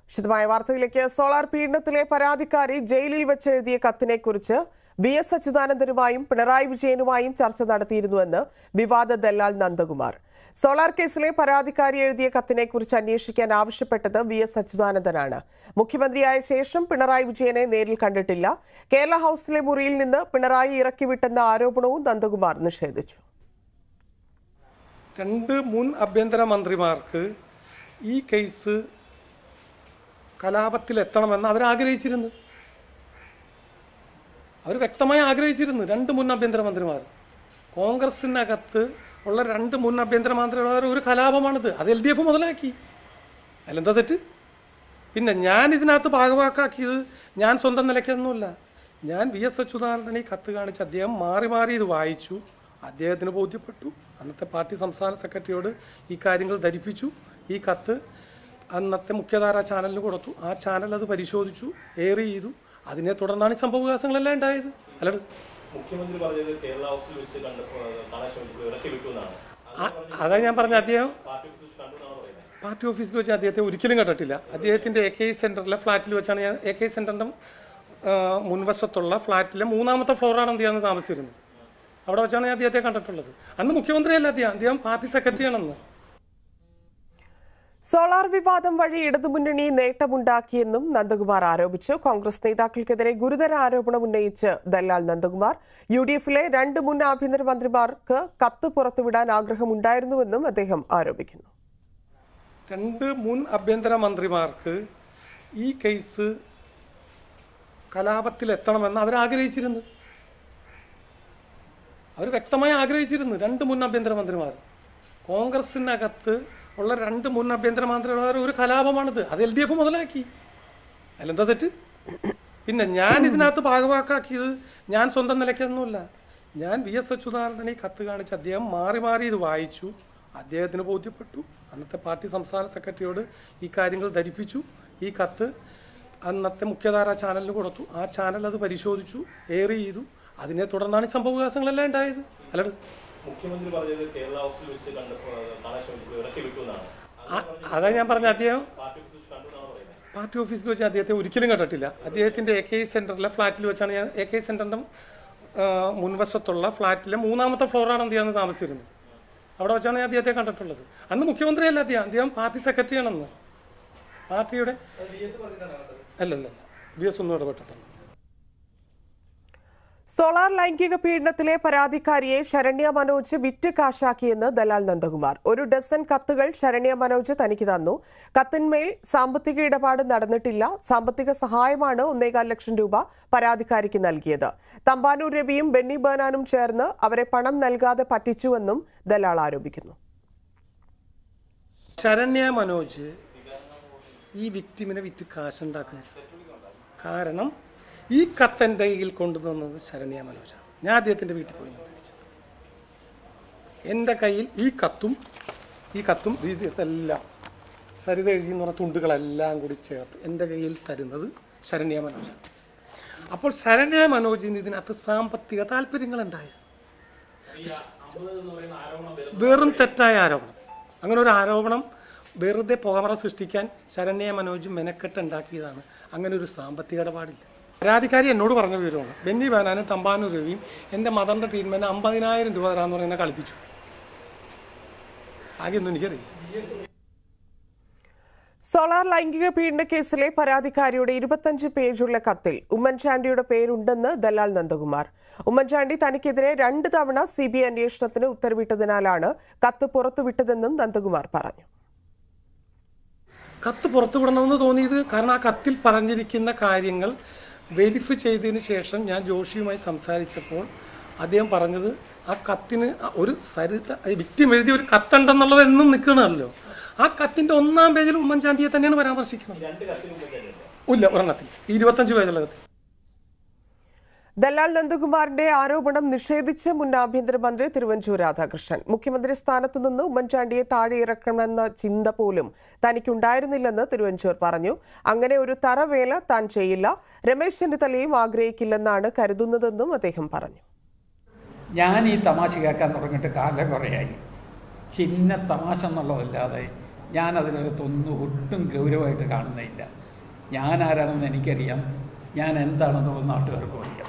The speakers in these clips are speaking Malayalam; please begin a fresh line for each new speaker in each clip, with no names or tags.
വിശദമായ വാർത്തയിലേക്ക് സോളാർ പീഡനത്തിലെ പരാതിക്കാരി ജയിലിൽ വെച്ചെഴുതിയ കത്തിനെക്കുറിച്ച് വി എസ് അച്യുതാനന്ദനുമായും പിണറായി വിജയനുമായും ചർച്ച നടത്തിയിരുന്നുവെന്ന് വിവാദ ദല്ലാൽ നന്ദകുമാർ സോളാർ കേസിലെ പരാതിക്കാരി എഴുതിയ കത്തിനെക്കുറിച്ച് അന്വേഷിക്കാൻ ആവശ്യപ്പെട്ടത് വി എസ് അച്യുതാനന്ദനാണ് മുഖ്യമന്ത്രിയായ ശേഷം പിണറായി വിജയനെ നേരിൽ കണ്ടിട്ടില്ല കേരള ഹൌസിലെ മുറിയിൽ നിന്ന് പിണറായി ഇറക്കിവിട്ടെന്ന ആരോപണവും നന്ദകുമാർ നിഷേധിച്ചു
രണ്ട് മുൻ ആഭ്യന്തര മന്ത്രിമാർക്ക് ഈ കേസ് കലാപത്തിലെത്തണമെന്ന് അവർ ആഗ്രഹിച്ചിരുന്നു അവർ വ്യക്തമായി ആഗ്രഹിച്ചിരുന്നു രണ്ട് മുൻ ആഭ്യന്തര മന്ത്രിമാർ കോൺഗ്രസിനകത്ത് ഉള്ള രണ്ട് മുൻ ആഭ്യന്തര മന്ത്രിമാർ ഒരു കലാപമാണിത് അത് എൽ ഡി എഫ് മുതലാക്കി അതിലെന്താ തെറ്റ് പിന്നെ ഞാൻ ഇതിനകത്ത് ഭാഗവാക്കാക്കിയത് ഞാൻ സ്വന്തം നിലയ്ക്കൊന്നുമില്ല ഞാൻ വി എസ് അച്യുതാനന്ദൻ ഈ കത്ത് കാണിച്ച് അദ്ദേഹം മാറി മാറി ഇത് വായിച്ചു അദ്ദേഹത്തിന് ബോധ്യപ്പെട്ടു അന്നത്തെ പാർട്ടി സംസ്ഥാന സെക്രട്ടറിയോട് ഈ കാര്യങ്ങൾ ധരിപ്പിച്ചു ഈ കത്ത് അന്നത്തെ മുഖ്യധാര ചാനലിന് കൊടുത്തു ആ ചാനൽ അത് പരിശോധിച്ചു എയർ ചെയ്തു അതിനെ തുടർന്നാണ് ഈ സംഭവവികാസങ്ങളെല്ലാം ഉണ്ടായത് അല്ലാണ്ട്
മുഖ്യമന്ത്രി പറഞ്ഞത് കേരള ഹൗസിൽ വെച്ച് കണ്ട് കാണാൻ ശ്രമിച്ചു ഇറക്കി വിട്ടു എന്നാണ്
ആ- അതാ ഞാൻ പറഞ്ഞ അദ്ദേഹം
പാർട്ടി ഓഫീസിൽ വെച്ച് കണ്ടു എന്നാണ് പറയുന്നത്
പാർട്ടി ഓഫീസിൽ വെച്ച് അദ്ദേഹത്തെ ഒരിക്കലും കണ്ടിട്ടില്ല അദ്ദേഹത്തിൻ്റെ എ കെ സെൻറ്ററിലെ ഫ്ലാറ്റിൽ വെച്ചാണ് ഞാൻ എ കെ സെൻറ്ററിൻ്റെ മുൻവശത്തുള്ള ഫ്ലാറ്റിലെ മൂന്നാമത്തെ ഫ്ലോറാണ് അദ്ദേഹം താമസിച്ചിരുന്നത് അവിടെ വെച്ചാണ് ഞാൻ അദ്ദേഹത്തെ കണ്ടിട്ടുള്ളത് അന്ന് മുഖ്യമന്ത്രിയല്ല അദ്ദേഹം അദ്ദേഹം പാർട്ടി സെക്രട്ടറിയാണെന്ന്
സോളാർ വിവാദം വഴി ഇടതുമുന്നണി നേട്ടമുണ്ടാക്കിയെന്നും നന്ദകുമാർ ആരോപിച്ചു കോൺഗ്രസ് നേതാക്കൾക്കെതിരെ ഗുരുതര ആരോപണം ഉന്നയിച്ച് ദല്ലാൽ നന്ദകുമാർ യു ഡി എഫിലെ രണ്ട് മുൻ ആഭ്യന്തരമന്ത്രിമാർക്ക് കത്ത് പുറത്തുവിടാൻ ആഗ്രഹമുണ്ടായിരുന്നുവെന്നും അദ്ദേഹം ആരോപിക്കുന്നു
രണ്ട് മുൻ ആഭ്യന്തര മന്ത്രിമാർക്ക് ഈ കേസ് കലാപത്തിലെത്തണമെന്ന് അവർ ആഗ്രഹിച്ചിരുന്നു അവർ വ്യക്തമായി ആഗ്രഹിച്ചിരുന്നു രണ്ട് മുൻ ആഭ്യന്തര മന്ത്രിമാർ കോൺഗ്രസിനകത്ത് ഉള്ള രണ്ട് മുൻ ആഭ്യന്തര മന്ത്രിമാർ ഒരു കലാപമാണിത് അത് എൽ ഡി എഫ് മുതലാക്കി അതിലെന്താ തെറ്റ് പിന്നെ ഞാൻ ഇതിനകത്ത് ഭാഗവാക്കാക്കിയത് ഞാൻ സ്വന്തം നിലയ്ക്കൊന്നുമില്ല ഞാൻ വി എസ് അച്യുതാനന്ദൻ ഈ കത്ത് കാണിച്ച് അദ്ദേഹം മാറി മാറി ഇത് വായിച്ചു അദ്ദേഹത്തിന് ബോധ്യപ്പെട്ടു അന്നത്തെ പാർട്ടി സംസ്ഥാന സെക്രട്ടറിയോട് ഈ കാര്യങ്ങൾ ധരിപ്പിച്ചു ഈ കത്ത് അന്നത്തെ മുഖ്യധാര ചാനലിന് കൊടുത്തു ആ ചാനൽ അത് പരിശോധിച്ചു എയർ ചെയ്തു അതിനെ തുടർന്നാണ് ഈ സംഭവവികാസങ്ങളെല്ലാം ഉണ്ടായത് അല്ലാണ്ട്
മുഖ്യമന്ത്രി പറഞ്ഞത് കേരള ഹൗസിൽ വെച്ച് കണ്ട് കാണാൻ ശ്രമിച്ചു ഇറക്കി വിട്ടു എന്നാണ്
ആ- അതാ ഞാൻ പറഞ്ഞ അദ്ദേഹം
പാർട്ടി ഓഫീസിൽ വെച്ച് കണ്ടു എന്നാണ് പറയുന്നത്
പാർട്ടി ഓഫീസിൽ വെച്ച് അദ്ദേഹത്തെ ഒരിക്കലും കണ്ടിട്ടില്ല അദ്ദേഹത്തിൻ്റെ എ കെ സെൻറ്ററിലെ ഫ്ലാറ്റിൽ വെച്ചാണ് ഞാൻ എ കെ സെൻറ്ററിൻ്റെ മുൻവശത്തുള്ള ഫ്ലാറ്റിലെ മൂന്നാമത്തെ ഫ്ലോറാണ് അദ്ദേഹം താമസിച്ചിരുന്നത് അവിടെ വെച്ചാണ് ഞാൻ അദ്ദേഹത്തെ കണ്ടിട്ടുള്ളത് അന്ന് മുഖ്യമന്ത്രിയല്ല അദ്ദേഹം അദ്ദേഹം പാർട്ടി സെക്രട്ടറിയാണെന്ന് പാർട്ടിയുടെ അല്ലല്ല ബി എസ് ഒന്നും ഇടപെട്ടിട്ടില്ല
സോളാർ ലൈംഗിക പീഡനത്തിലെ പരാതിക്കാരിയെ ശരണ്യ മനോജ് വിറ്റ് കാശാക്കിയെന്ന് ദലാൽ നന്ദകുമാർ ഒരു ഡസൻ കത്തുകൾ ശരണ്യ മനോജ് തനിക്ക് തന്നു കത്തിന്മേൽ സാമ്പത്തിക ഇടപാട് നടന്നിട്ടില്ല സാമ്പത്തിക സഹായമാണ് ഒന്നേകാൽ ലക്ഷം രൂപ പരാതിക്കാരിക്ക് നൽകിയത് തമ്പാനൂർ രവിയും ബെന്നി ബേനാനും ചേർന്ന് അവരെ പണം നൽകാതെ പറ്റിച്ചുവെന്നും ദലാൽ ആരോപിക്കുന്നു
ശരണ്യ മനോജ് ഈ വിക്ടിമിനെ വിറ്റ് കാശുണ്ടാക്കുക കാരണം ഈ കത്ത് എൻ്റെ കയ്യിൽ കൊണ്ടുവന്നത് ശരണ്യ മനോജാണ് ഞാൻ അദ്ദേഹത്തിൻ്റെ വീട്ടിൽ പോയി നിന്ന് മേടിച്ചത് എൻ്റെ കയ്യിൽ ഈ കത്തും ഈ കത്തും ഇതെല്ലാം സരിത എഴുതി എന്ന് പറഞ്ഞ തുണ്ടുകളെല്ലാം കൂടി ചേർത്ത് എൻ്റെ കയ്യിൽ തരുന്നത് ശരണ്യ മനോജാണ് അപ്പോൾ ശരണ്യ മനോജിന് ഇതിനകത്ത് സാമ്പത്തിക താല്പര്യങ്ങളുണ്ടായിരുന്നു വെറും തെറ്റായ ആരോപണം അങ്ങനെ ഒരു ആരോപണം വെറുതെ പുകമറ സൃഷ്ടിക്കാൻ ശരണ്യ മനോജ് മെനക്കെട്ട് ഉണ്ടാക്കിയതാണ് അങ്ങനെ ഒരു സാമ്പത്തിക ഇടപാടില്ല പരാതിക്കാരി എന്നോട് പറഞ്ഞ വിവരമാണ് ബെന്നി ബാനാനും തമ്പാനൂർ രവിയും എൻ്റെ മദറിൻ്റെ ട്രീറ്റ്മെൻറ്റ് അമ്പതിനായിരം രൂപ തരാമെന്ന് പറഞ്ഞ് എന്നെ കളിപ്പിച്ചു ആകെയൊന്നും എനിക്കറിയില്ല
സോളാർ ലൈംഗിക പീഡന കേസിലെ പരാതിക്കാരിയുടെ ഇരുപത്തഞ്ച് പേജുള്ള കത്തിൽ ഉമ്മൻചാണ്ടിയുടെ പേരുണ്ടെന്ന് ദലാൽ നന്ദകുമാർ ഉമ്മൻചാണ്ടി തനിക്കെതിരെ രണ്ട് തവണ സി ബി ഐ അന്വേഷണത്തിന് ഉത്തരവിട്ടതിനാലാണ് കത്ത് പുറത്തുവിട്ടതെന്നും നന്ദകുമാർ പറഞ്ഞു
കത്ത് പുറത്തുവിടണമെന്ന് തോന്നിയത് കാരണം ആ കത്തിൽ പറഞ്ഞിരിക്കുന്ന കാര്യങ്ങൾ വെരിഫൈ ചെയ്തതിന് ശേഷം ഞാൻ ജോഷിയുമായി സംസാരിച്ചപ്പോൾ അദ്ദേഹം പറഞ്ഞത് ആ കത്തിന് ആ ഒരു സരിത വിക്ടിം എഴുതിയ ഒരു കത്തുണ്ടെന്നുള്ളത് എന്നും നിൽക്കണമല്ലോ ആ കത്തിന്റെ ഒന്നാം പേജിൽ ഉമ്മൻചാണ്ടിയെ തന്നെയാണ് പരാമർശിക്കുന്നത് ഇല്ല ഒരെണ്ണത്തിൽ ഈ ഇരുപത്തഞ്ച് പേജുള്ള കത്തിൽ
ദലാൽ നന്ദകുമാറിന്റെ ആരോപണം നിഷേധിച്ച് മുൻ ആഭ്യന്തരമന്ത്രി തിരുവഞ്ചൂർ രാധാകൃഷ്ണൻ മുഖ്യമന്ത്രി സ്ഥാനത്തു നിന്ന് ഉമ്മൻചാണ്ടിയെ താഴെ ഇറക്കണമെന്ന ചിന്ത പോലും തനിക്കുണ്ടായിരുന്നില്ലെന്ന് തിരുവഞ്ചൂർ പറഞ്ഞു അങ്ങനെ ഒരു തറവേല താൻ ചെയ്യില്ല രമേശ് ചെന്നിത്തലയും ആഗ്രഹിക്കില്ലെന്നാണ് കരുതുന്നതെന്നും അദ്ദേഹം പറഞ്ഞു
ഞാൻ ഈ തമാശ കേൾക്കാൻ തുടങ്ങിയിട്ട് കാലം കുറയായി ചിന്ന തമാശ എന്നുള്ളതല്ലാതെ ഞാൻ അതിനകത്തൊന്നും ഒട്ടും ഗൗരവമായിട്ട് കാണുന്നില്ല ഞാൻ ആരാണെന്ന് എനിക്കറിയാം ഞാൻ എന്താണെന്നുള്ളത് നാട്ടുകാർക്കും അറിയാം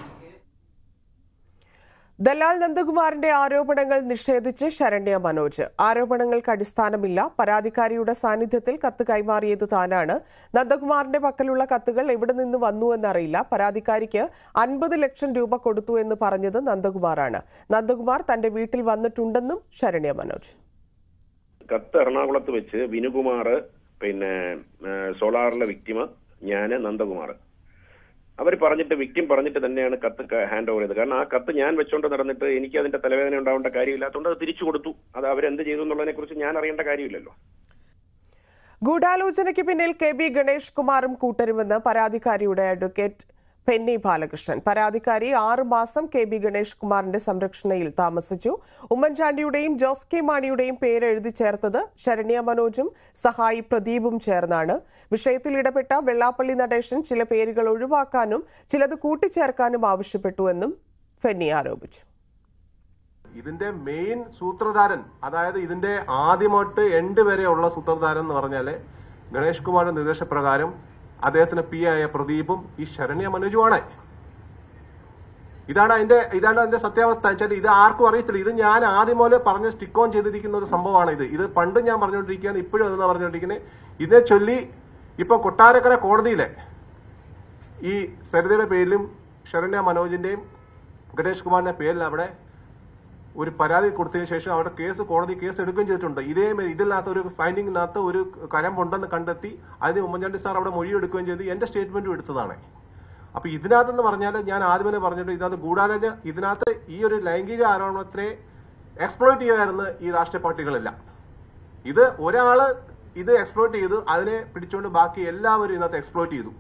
ദലാൽ നന്ദകുമാറിന്റെ ആരോപണങ്ങൾ നിഷേധിച്ച് ശരണ്യ മനോജ് ആരോപണങ്ങൾക്ക് അടിസ്ഥാനമില്ല പരാതിക്കാരിയുടെ സാന്നിധ്യത്തിൽ കത്ത് കൈമാറിയത് താനാണ് നന്ദകുമാറിന്റെ പക്കലുള്ള കത്തുകൾ എവിടെ നിന്ന് വന്നു എന്നറിയില്ല പരാതിക്കാരിക്ക് അൻപത് ലക്ഷം രൂപ കൊടുത്തു എന്ന് പറഞ്ഞത് നന്ദകുമാറാണ് നന്ദകുമാർ തന്റെ വീട്ടിൽ വന്നിട്ടുണ്ടെന്നും ശരണ്യ മനോജ്
കത്ത് എറണാകുളത്ത് വെച്ച് വിനുകുമാർ പിന്നെ ഏഹ്, സോളാറിലെ വിക്ടിമ ഞാന് നന്ദകുമാർ അവർ പറഞ്ഞിട്ട് വിക്ടിം പറഞ്ഞിട്ട് തന്നെയാണ് കത്ത് ഹാൻഡ് ഓവർ ചെയ്തത് കാരണം ആ കത്ത് ഞാൻ വെച്ചോണ്ട് നടന്നിട്ട് എനിക്ക് അതിന്റെ തലവേദന ഉണ്ടാവേണ്ട കാര്യമില്ലാത്തതുകൊണ്ട് അത് തിരിച്ചു കൊടുത്തു അത് അവരെന്ത് ചെയ്തു എന്നുള്ളതിനെ കുറിച്ച് ഞാൻ അറിയേണ്ട കാര്യമില്ലല്ലോ
ഗൂഢാലോചനയ്ക്ക് പിന്നിൽ കെ ബി ഗണേഷ് കുമാറും കൂട്ടരുമെന്ന് പരാതിക്കാരിയുടെ അഡ്വക്കേറ്റ് പെന്നി ബാലകൃഷ്ണൻ പരാതിക്കാരി ആറ് മാസം കെ ബി ഗണേഷ് കുമാറിന്റെ സംരക്ഷണയിൽ താമസിച്ചു ഉമ്മൻചാണ്ടിയുടെയും ജോസ് കെ മാണിയുടെയും പേര് എഴുതി ചേർത്തത് ശരണ്യ മനോജും സഹായി പ്രദീപും ചേർന്നാണ് വിഷയത്തിൽ ഇടപെട്ട വെള്ളാപ്പള്ളി നടേശൻ ചില പേരുകൾ ഒഴിവാക്കാനും ചിലത് കൂട്ടിച്ചേർക്കാനും ആവശ്യപ്പെട്ടുവെന്നും ഫെന്നി ആരോപിച്ചു
ഇതിന്റെ മെയിൻ സൂത്രധാരൻ അതായത് ഇതിന്റെ ആദ്യമായിട്ട് എൻഡ് വരെയുള്ള സൂത്രധാരൻ എന്ന് പറഞ്ഞാല് ഗണേഷ് കുമാറിന്റെ നിർദ്ദേശപ്രകാരം അദ്ദേഹത്തിന് പി ആയ പ്രദീപും ഈ ശരണ്യ മനോജുമാണ് ഇതാണ് അതിന്റെ ഇതാണ് അതിന്റെ സത്യാവസ്ഥ വെച്ചാൽ ഇത് ആർക്കും അറിയത്തില്ല ഇത് ഞാൻ ആദ്യം പോലെ പറഞ്ഞ് സ്റ്റിക്ക് ഓൺ ചെയ്തിരിക്കുന്ന ഒരു സംഭവമാണ് ഇത് ഇത് പണ്ട് ഞാൻ പറഞ്ഞുകൊണ്ടിരിക്കുകയാണ് ഇപ്പോഴും അതെന്നാ പറഞ്ഞുകൊണ്ടിരിക്കുന്നത് ഇതിനെ ചൊല്ലി ഇപ്പൊ കൊട്ടാരക്കര കോടതിയിലെ ഈ സരിതയുടെ പേരിലും ശരണ്യ മനോജിന്റെയും ഗണേഷ് കുമാറിന്റെ പേരിൽ അവിടെ ഒരു പരാതി കൊടുത്തതിന് ശേഷം അവിടെ കേസ് കോടതി കേസ് എടുക്കുകയും ചെയ്തിട്ടുണ്ട് ഇതേ ഇതിനകത്ത് ഒരു ഫൈൻഡിങ്ങിനകത്ത് ഒരു കരമ്പുണ്ടെന്ന് കണ്ടെത്തി അതിന് ഉമ്മൻചാണ്ടി സാർ അവിടെ മൊഴി എടുക്കുകയും ചെയ്ത് എന്റെ സ്റ്റേറ്റ്മെന്റും എടുത്തതാണ് അപ്പൊ ഇതിനകത്തെന്ന് പറഞ്ഞാൽ ഞാൻ ആദ്യമേ പറഞ്ഞിട്ട് ഇതിനകത്ത് ഗൂഢാലോചന ഇതിനകത്ത് ഈ ഒരു ലൈംഗിക ആരോപണത്തെ എക്സ്പ്ലോയിറ്റ് ചെയ്യുമായിരുന്നു ഈ രാഷ്ട്രീയ പാർട്ടികളെല്ലാം ഇത് ഒരാള് ഇത് എക്സ്പ്ലോയിറ്റ് ചെയ്തു അതിനെ പിടിച്ചുകൊണ്ട് ബാക്കി എല്ലാവരും ഇതിനകത്ത് എക്സ്പ്ലോയിറ്റ് ചെയ്തു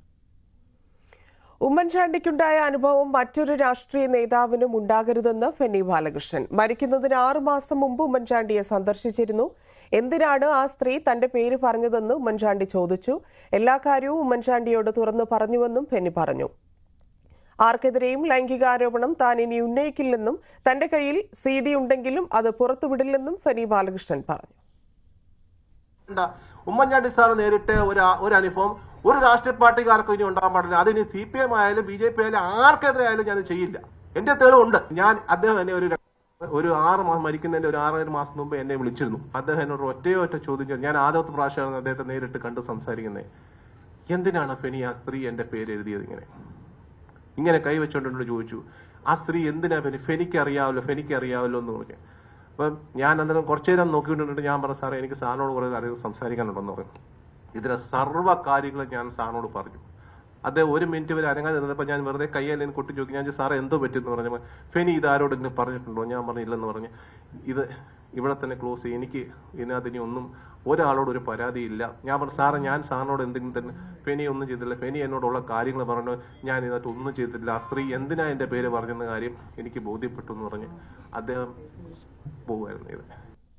ഉമ്മൻചാണ്ടിക്കുണ്ടായ അനുഭവം മറ്റൊരു രാഷ്ട്രീയ നേതാവിനും ഉണ്ടാകരുതെന്ന് ഫെന്നി ബാലകൃഷ്ണൻ മരിക്കുന്നതിന് ആറു മാസം മുമ്പ് ഉമ്മൻചാണ്ടിയെ സന്ദർശിച്ചിരുന്നു എന്തിനാണ് ആ സ്ത്രീ തന്റെ പേര് പറഞ്ഞതെന്ന് ഉമ്മൻചാണ്ടി ചോദിച്ചു എല്ലാ കാര്യവും ഉമ്മൻചാണ്ടിയോട് തുറന്നു പറഞ്ഞുവെന്നും ഫെന്നി പറഞ്ഞു ആർക്കെതിരെയും ലൈംഗികാരോപണം താൻ ഇനി ഉന്നയിക്കില്ലെന്നും തന്റെ കയ്യിൽ സി ഡി ഉണ്ടെങ്കിലും അത് പുറത്തുവിടില്ലെന്നും ഫെനി ബാലകൃഷ്ണൻ പറഞ്ഞു
വേണ്ട. ഉമ്മൻചാണ്ടി സാർ നേരിട്ട് ഒരു ആ- ഒരു അനുഭവം ഒരു രാഷ്ട്രീയ പാർട്ടിക്കാർക്കും ഇനി ഉണ്ടാകാൻ പാടില്ല അതിന് സി പി എം ആയാലും ബി ജെ പി ആയാലും ആർക്കെതിരെ ആയാലും ഞാൻ ചെയ്യില്ല എന്റെ തെളിവുണ്ട് ഞാൻ അദ്ദേഹം എന്നെ ഒരു ര- ഒരു ആറ് മാസം മരിക്കുന്നതിന്റെ ഒരു ആറേഴ് മാസം മുമ്പ് എന്നെ വിളിച്ചിരുന്നു അദ്ദേഹം എന്നോട് ഒറ്റയോ ഒറ്റ ചോദ്യം ചെയ്തു. ഞാൻ ആദ്യത്തെ പ്രാവശ്യമാണ് അദ്ദേഹത്തെ നേരിട്ട് കണ്ട് സംസാരിക്കുന്നത് എന്തിനാണ് ഫെനി ആ സ്ത്രീ എന്റെ പേര് എഴുതിയത് ഇങ്ങനെ ഇങ്ങനെ കൈവച്ചുകൊണ്ട് എന്നോട് ചോദിച്ചു ആ സ്ത്രീ എന്തിനാ ഫെനി ഫെനിക്ക് അറിയാമല്ലോ ഫെനിക്ക് അറിയാമല്ലോ എന്ന് പറഞ്ഞു അപ്പം ഞാൻ അന്നേരം കുറച്ചു നേരം നോക്കിക്കൊണ്ടിട്ട് ഞാൻ പറഞ്ഞു സാറേ എനിക്ക് സാറിനോട് കുറേ കാര്യങ്ങൾ സംസാരിക്കാനുണ്ടെന്ന് പറഞ്ഞു ഇതിലെ സർവ്വ കാര്യങ്ങളും ഞാൻ സാറിനോട് പറഞ്ഞു അദ്ദേഹം ഒരു മിനിറ്റ് വരെ അനങ്ങാൻ നിന്നപ്പോൾ ഞാൻ വെറുതെ കയ്യാലും കൊട്ടി ചോദിക്കും ഞാൻ ചോദിച്ചു, സാറേ എന്തോ പറ്റിയെന്ന് പറഞ്ഞപ്പോൾ ഫെനി ഇത് ആരോടെങ്കിലും പറഞ്ഞിട്ടുണ്ടോ ഞാൻ പറഞ്ഞു ഇല്ലെന്ന് പറഞ്ഞു ഇത് ഇവിടെ തന്നെ ക്ലോസ് ചെയ്യും എനിക്ക് ഇതിനകത്ത് ഇനി ഒന്നും ഒരാളോട് ഒരു പരാതിയില്ല ഞാൻ പറഞ്ഞു സാറേ ഞാൻ സാറിനോട് എന്തെങ്കിലും തന്നെ ഫെനി ഒന്നും ചെയ്തില്ല ഫെനി എന്നോടുള്ള കാര്യങ്ങൾ പറഞ്ഞു ഞാൻ ഇതിനകത്ത് ഒന്നും ചെയ്തിട്ടില്ല ആ സ്ത്രീ എന്തിനാ എന്റെ പേര് പറഞ്ഞെന്ന കാര്യം എനിക്ക് ബോധ്യപ്പെട്ടു എന്ന് പറഞ്ഞ് അദ്ദേഹം പോകുമായിരുന്നു ഇത്